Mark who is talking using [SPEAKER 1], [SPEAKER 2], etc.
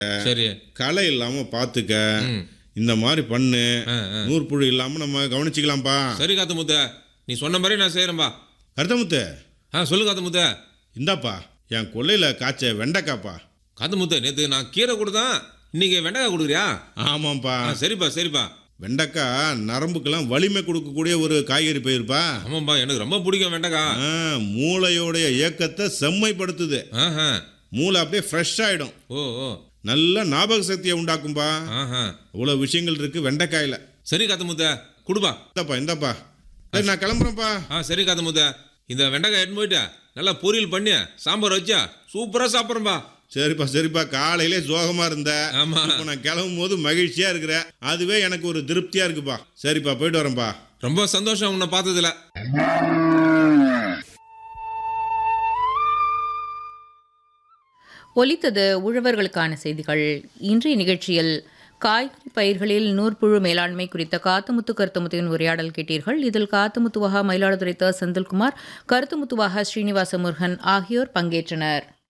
[SPEAKER 1] சரி
[SPEAKER 2] களை இல்லாம பாத்துக்க
[SPEAKER 1] ம்.
[SPEAKER 2] இந்த மாதிரி பண்ணு
[SPEAKER 1] ஆ, ஆ.
[SPEAKER 2] நூற்புழு இல்லாம நம்ம கவனிச்சுக்கலாம்ப்பா
[SPEAKER 1] சரி காத்து முத்த நீ சொன்ன மாதிரி நான் செய்கிறேன்பா
[SPEAKER 2] கருத்தமுத்து
[SPEAKER 1] ஆ சொல்லு காத்து முத்த
[SPEAKER 2] இந்தாப்பா என் கொல்லையில காய்ச்ச வெண்டைக்காப்பா
[SPEAKER 1] காத்து முத்த நேற்று நான் கீரை கொடுத்தேன் இன்னைக்கு வெண்டைக்காய் கொடுக்குறியா
[SPEAKER 2] ஆமாம்ப்பா
[SPEAKER 1] ஆ சரிப்பா சரிப்பா
[SPEAKER 2] வெண்டைக்காய் நரம்புக்கெல்லாம் வலிமை கொடுக்கக்கூடிய ஒரு காய்கறி பயிருப்பா
[SPEAKER 1] ஆமாம்பா எனக்கு ரொம்ப பிடிக்கும் வெண்டைக்காய்
[SPEAKER 2] ஆ, மூளையோடைய இயக்கத்தை செம்மைப்படுத்துது
[SPEAKER 1] ஆஹா
[SPEAKER 2] மூளை அப்படியே ஃப்ரெஷ் ஆயிடும்
[SPEAKER 1] ஓ ஓ
[SPEAKER 2] நல்ல ஞாபக சக்தியை உண்டாக்கும்பா
[SPEAKER 1] ஆஹா
[SPEAKER 2] இவ்வளோ விஷயங்கள் இருக்கு வெண்டைக்காயில
[SPEAKER 1] சரி காத்து முத்த கொடுப்பா
[SPEAKER 2] இந்தாப்பா இந்தாப்பா சரி நான் கிளம்புறேன்ப்பா
[SPEAKER 1] ஆ சரி காத்து முத்த இந்த வெண்டைக்காய் எடுத்து போயிட்டு நல்லா பொரியல் பண்ணி சாம்பார் வச்சா சூப்பராக சாப்பிட்றேன்பா
[SPEAKER 2] சரிப்பா சரிப்பா காலையிலே சோகமா இருந்த
[SPEAKER 1] ஆமா.
[SPEAKER 2] இப்போ நான் கிளம்பும் போது மகிழ்ச்சியா இருக்கிற அதுவே எனக்கு ஒரு திருப்தியா இருக்குப்பா சரிப்பா போயிட்டு வரேன்ப்பா
[SPEAKER 1] ரொம்ப சந்தோஷம் உன்னை பார்த்ததுல
[SPEAKER 3] ஒலித்தது உழவர்களுக்கான செய்திகள் இன்றைய நிகழ்ச்சியில் காய்கறி பயிர்களில் நூற்புழு மேலாண்மை குறித்த காத்துமுத்து கருத்துமுத்துவின் உரையாடல் கேட்டீர்கள் இதில் காத்துமுத்துவாக மயிலாடுதுறை த செந்தில்குமார் கருத்துமுத்துவாக ஸ்ரீனிவாச முருகன் ஆகியோர் பங்கேற்றனர்